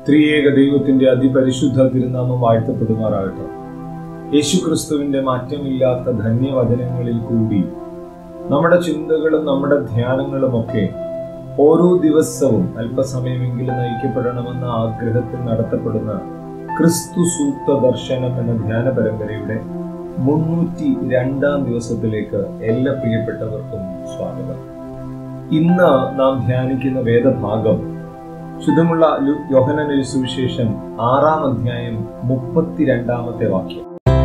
ത്രിയേക ദൈവത്തിന്റെ അതിപരിശുദ്ധ തിരുനാമം വാഴ്ത്തപ്പെടുമാറാകട്ടെ യേശുക്രിസ്തുവിന്റെ മാറ്റമില്ലാത്ത ധന്യവചനങ്ങളിൽ കൂടി നമ്മുടെ ചിന്തകളും നമ്മുടെ ധ്യാനങ്ങളും ഒക്കെ ഓരോ ദിവസവും അല്പസമയമെങ്കിലും നയിക്കപ്പെടണമെന്ന ആഗ്രഹത്തിൽ നടത്തപ്പെടുന്ന ക്രിസ്തു സൂക്ത ദർശനം എന്ന ധ്യാന പരമ്പരയുടെ മുന്നൂറ്റി രണ്ടാം ദിവസത്തിലേക്ക് എല്ലാ പ്രിയപ്പെട്ടവർക്കും സ്വാഗതം ഇന്ന് നാം ധ്യാനിക്കുന്ന വേദഭാഗം ശുദ്ധമുള്ള യോഹനനൊരു സുവിശേഷം ആറാം അധ്യായം മുപ്പത്തിരണ്ടാമത്തെ വാക്യം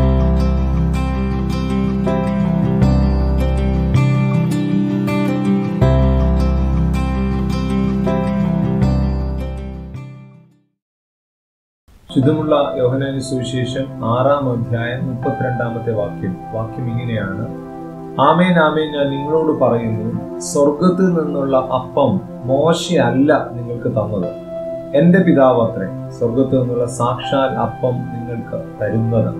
ശുദ്ധമുള്ള യോഹനാനി സുവിശേഷം ആറാം അധ്യായം മുപ്പത്തിരണ്ടാമത്തെ വാക്യം വാക്യം ഇങ്ങനെയാണ് ആമേൻ ആമേൻ ഞാൻ നിങ്ങളോട് പറയുന്നു സ്വർഗത്തിൽ നിന്നുള്ള അപ്പം മോശയല്ല നിങ്ങൾക്ക് തന്നത് എന്റെ പിതാവ് അത്രേ സ്വർഗത്തിൽ നിന്നുള്ള സാക്ഷാൽ അപ്പം നിങ്ങൾക്ക് തരുന്നത്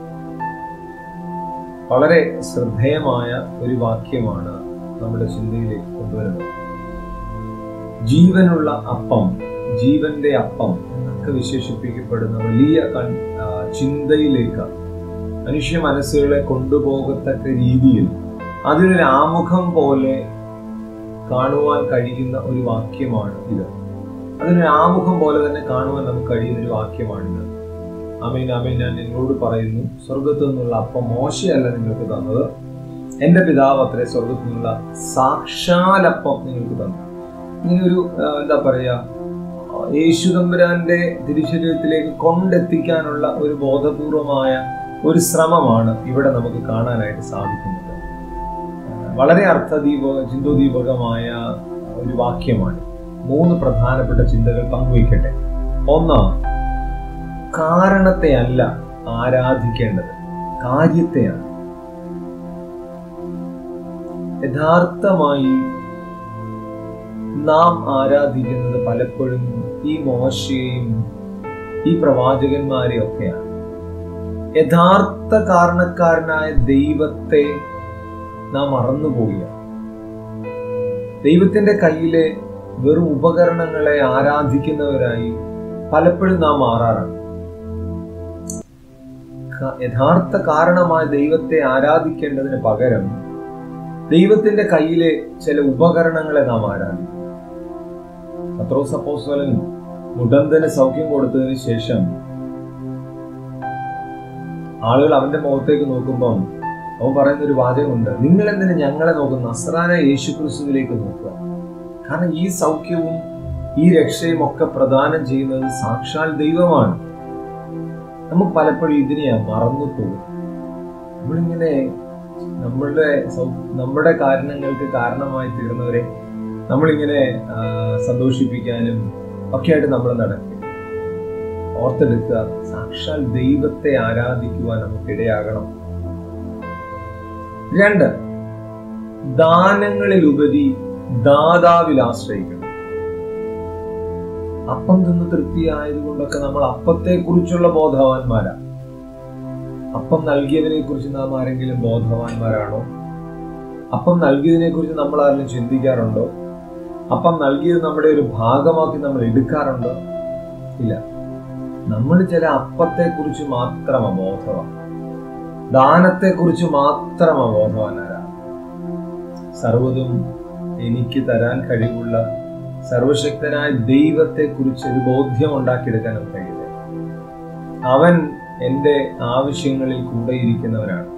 വളരെ ശ്രദ്ധേയമായ ഒരു വാക്യമാണ് നമ്മുടെ ചിന്തയിലേക്ക് കൊണ്ടുവരുന്നത് ജീവനുള്ള അപ്പം ജീവന്റെ അപ്പം എന്നൊക്കെ വിശേഷിപ്പിക്കപ്പെടുന്ന വലിയ ചിന്തയിലേക്ക് മനുഷ്യ മനസ്സുകളെ കൊണ്ടുപോകത്തക്ക രീതിയിൽ അതിനൊരു ആമുഖം പോലെ കാണുവാൻ കഴിയുന്ന ഒരു വാക്യമാണ് ഇത് അതിനൊരു ആമുഖം പോലെ തന്നെ കാണുവാൻ നമുക്ക് കഴിയുന്ന ഒരു വാക്യമാണിത് അമീൻ അമീൻ ഞാൻ നിങ്ങളോട് പറയുന്നു സ്വർഗത്തു നിന്നുള്ള അപ്പം മോശയല്ല നിങ്ങൾക്ക് തന്നത് എന്റെ പിതാവ് അത്രേ സ്വർഗത്തു നിന്നുള്ള സാക്ഷാലപ്പം നിങ്ങൾക്ക് തന്നു ഇങ്ങനെ ഒരു എന്താ പറയാ യേശുദമ്പുരാന്റെ തിരുശരീരത്തിലേക്ക് കൊണ്ടെത്തിക്കാനുള്ള ഒരു ബോധപൂർവമായ ഒരു ശ്രമമാണ് ഇവിടെ നമുക്ക് കാണാനായിട്ട് സാധിക്കുന്നത് വളരെ അർത്ഥദീപ ചിന്തോദീപകമായ ഒരു വാക്യമാണ് മൂന്ന് പ്രധാനപ്പെട്ട ചിന്തകൾ പങ്കുവയ്ക്കട്ടെ ഒന്ന് കാരണത്തെ അല്ല ആരാധിക്കേണ്ടത് കാര്യത്തെയാണ് യഥാർത്ഥമായി നാം ആരാധിക്കുന്നത് പലപ്പോഴും ഈ മോശയെയും ഈ പ്രവാചകന്മാരെയും ഒക്കെയാണ് യഥാർത്ഥ കാരണക്കാരനായ ദൈവത്തെ നാം മറന്നുപോവുകയാണ് ദൈവത്തിന്റെ കയ്യിലെ വെറും ഉപകരണങ്ങളെ ആരാധിക്കുന്നവരായി പലപ്പോഴും നാം മാറാറാണ് യഥാർത്ഥ കാരണമായ ദൈവത്തെ ആരാധിക്കേണ്ടതിന് പകരം ദൈവത്തിന്റെ കയ്യിലെ ചില ഉപകരണങ്ങളെ നാം ആരാധിക്കും പത്രോസ് അപ്പോസ്തലൻ മുടന്തന് സൗഖ്യം കൊടുത്തതിന് ശേഷം ആളുകൾ അവന്റെ മുഖത്തേക്ക് നോക്കുമ്പം അവൻ പറയുന്ന ഒരു വാചകമുണ്ട് നിങ്ങൾ എന്തിനു ഞങ്ങളെ നോക്കുന്ന നസ്രാന യേശു ക്രിസ്തുവിലേക്ക് നോക്കുക കാരണം ഈ സൗഖ്യവും ഈ രക്ഷയും ഒക്കെ പ്രദാനം ചെയ്യുന്നത് സാക്ഷാൽ ദൈവമാണ് നമുക്ക് പലപ്പോഴും ഇതിനെയാ മറന്നു പോകും നമ്മളിങ്ങനെ നമ്മളുടെ നമ്മുടെ കാരണങ്ങൾക്ക് കാരണമായി തീർന്നവരെ നമ്മളിങ്ങനെ സന്തോഷിപ്പിക്കാനും ഒക്കെ ആയിട്ട് നമ്മൾ നടക്കും ഓർത്തെടുക്കുക സാക്ഷാൽ ദൈവത്തെ ആരാധിക്കുവാൻ നമുക്കിടയാകണം രണ്ട് ദാനങ്ങളിലുപരി ദാതാവിൽ ആശ്രയിക്കണം അപ്പം തിന്ന് തൃപ്തിയായതുകൊണ്ടൊക്കെ നമ്മൾ അപ്പത്തെ കുറിച്ചുള്ള ബോധവാന്മാരാ അപ്പം നൽകിയതിനെ കുറിച്ച് നാം ആരെങ്കിലും ബോധവാന്മാരാണോ അപ്പം നൽകിയതിനെ കുറിച്ച് നമ്മൾ ആരെങ്കിലും ചിന്തിക്കാറുണ്ടോ അപ്പം നൽകിയത് നമ്മുടെ ഒരു ഭാഗമാക്കി നമ്മൾ എടുക്കാറുണ്ടോ ഇല്ല നമ്മൾ ചില അപ്പത്തെ കുറിച്ച് മാത്രം അബോധമാണ് ദാനത്തെ കുറിച്ച് മാത്രം അബോധവാനാരാണ് സർവതും എനിക്ക് തരാൻ കഴിവുള്ള സർവശക്തനായ ദൈവത്തെ കുറിച്ച് ഒരു ബോധ്യം ഉണ്ടാക്കിയെടുക്കാൻ കഴിയില്ല അവൻ എൻ്റെ ആവശ്യങ്ങളിൽ കൂടെയിരിക്കുന്നവനാണ്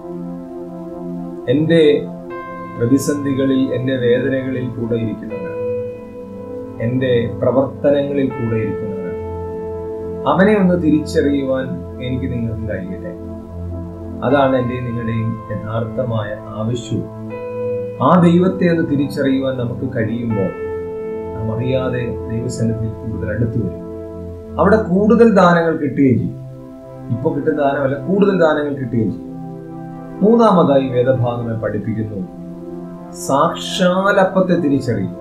എൻ്റെ പ്രതിസന്ധികളിൽ എൻ്റെ വേദനകളിൽ കൂടെ ഇരിക്കുന്നവനാണ് എൻ്റെ പ്രവർത്തനങ്ങളിൽ കൂടെ ഇരിക്കുന്നവനാണ് അവനെ ഒന്ന് തിരിച്ചറിയുവാൻ എനിക്ക് നിങ്ങൾക്ക് കഴിയട്ടെ അതാണ് എൻ്റെ നിങ്ങളുടെയും യഥാർത്ഥമായ ആവശ്യവും ആ ദൈവത്തെ ഒന്ന് തിരിച്ചറിയുവാൻ നമുക്ക് കഴിയുമ്പോൾ നാം അറിയാതെ ദൈവസന്നിധിയിൽ കൂടുതൽ അടുത്തു വരും അവിടെ കൂടുതൽ ദാനങ്ങൾ കിട്ടുകയും ചെയ്യും ഇപ്പൊ കിട്ടുന്ന ദാനമല്ല കൂടുതൽ ദാനങ്ങൾ കിട്ടുകയും ചെയ്യും മൂന്നാമതായി വേദഭാഗങ്ങൾ പഠിപ്പിക്കുന്നു സാക്ഷാലപ്പത്തെ തിരിച്ചറിയുക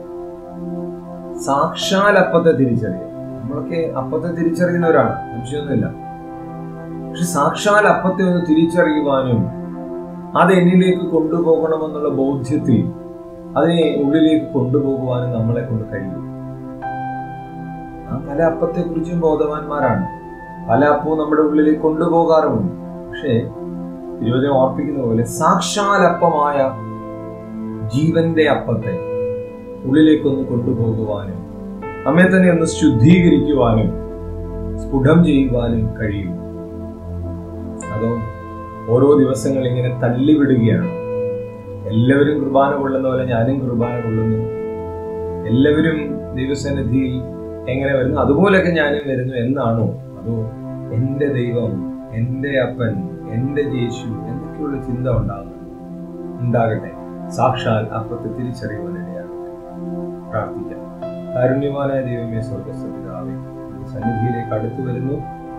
സാക്ഷാലപ്പത്തെ തിരിച്ചറിയുക നമ്മളൊക്കെ അപ്പത്തെ തിരിച്ചറിയുന്നവരാണ് സംശയമൊന്നുമില്ല പക്ഷെ സാക്ഷാൽ അപ്പത്തെ ഒന്ന് തിരിച്ചറിയുവാനും അത് എന്നിലേക്ക് കൊണ്ടുപോകണമെന്നുള്ള ബോധ്യത്തിൽ അതിനെ ഉള്ളിലേക്ക് കൊണ്ടുപോകുവാനും നമ്മളെ കൊണ്ട് കഴിയും നാം പല അപ്പത്തെ കുറിച്ചും ബോധവാന്മാരാണ് പല അപ്പവും നമ്മുടെ ഉള്ളിൽ കൊണ്ടുപോകാറുമുണ്ട് പക്ഷേ തിരുവചനം ഓർപ്പിക്കുന്ന പോലെ സാക്ഷാൽ അപ്പമായ ജീവന്റെ അപ്പത്തെ ഉള്ളിലേക്കൊന്ന് കൊണ്ടുപോകുവാനും നമ്മെ തന്നെ ഒന്ന് ശുദ്ധീകരിക്കുവാനും സ്ഫുടം ചെയ്യുവാനും കഴിയും അതോ ഓരോ ദിവസങ്ങൾ ഇങ്ങനെ തള്ളിവിടുകയാണ് എല്ലാവരും കുർബാന കൊള്ളുന്ന പോലെ ഞാനും കുർബാന കൊള്ളുന്നു എല്ലാവരും ദൈവസന്നിധിയിൽ എങ്ങനെ വരുന്നു അതുപോലെയൊക്കെ ഞാനും വരുന്നു എന്നാണോ അതോ എൻ്റെ ദൈവം എൻ്റെ അപ്പൻ എൻ്റെ യേശു എന്നൊക്കെയുള്ള ചിന്ത ഉണ്ടാകുന്നു ഉണ്ടാകട്ടെ സാക്ഷാൽ അപ്പത്തെ തിരിച്ചറിയുവാനിടയാണ് പ്രാർത്ഥിക്കാം കാരുണ്യവാനായ ദൈവമേ സ്വർഗസ്ഥ പിതാവേ സന്നിധിയിലേക്ക് അടുത്തു വരുന്നു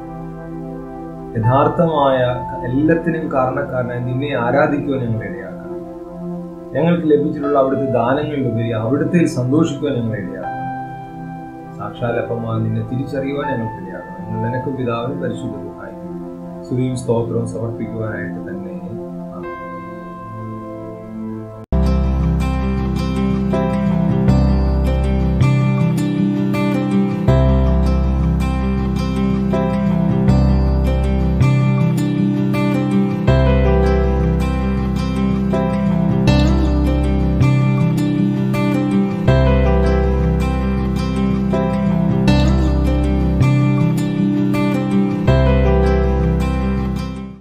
യഥാർത്ഥമായ എല്ലാത്തിനും കാരണക്കാരനായി നിന്നെ ആരാധിക്കുവാൻ ഞങ്ങൾ ഇടയാക്കണം ഞങ്ങൾക്ക് ലഭിച്ചിട്ടുള്ള അവിടുത്തെ ദാനങ്ങളിലുപരി അവിടുത്തെ സന്തോഷിക്കുവാൻ ഞങ്ങൾ ഇടയാക്കണം സാക്ഷാലപ്പമായ നിന്നെ തിരിച്ചറിയുവാൻ ഞങ്ങൾക്ക് ഇടയാക്കണം ഞങ്ങൾ നിനക്കും പിതാവിനും പരിശുദ്ധ സഹായിക്കും സ്തുതിയും സ്തോത്രവും സമർപ്പിക്കുവാനായിട്ട് തന്നെ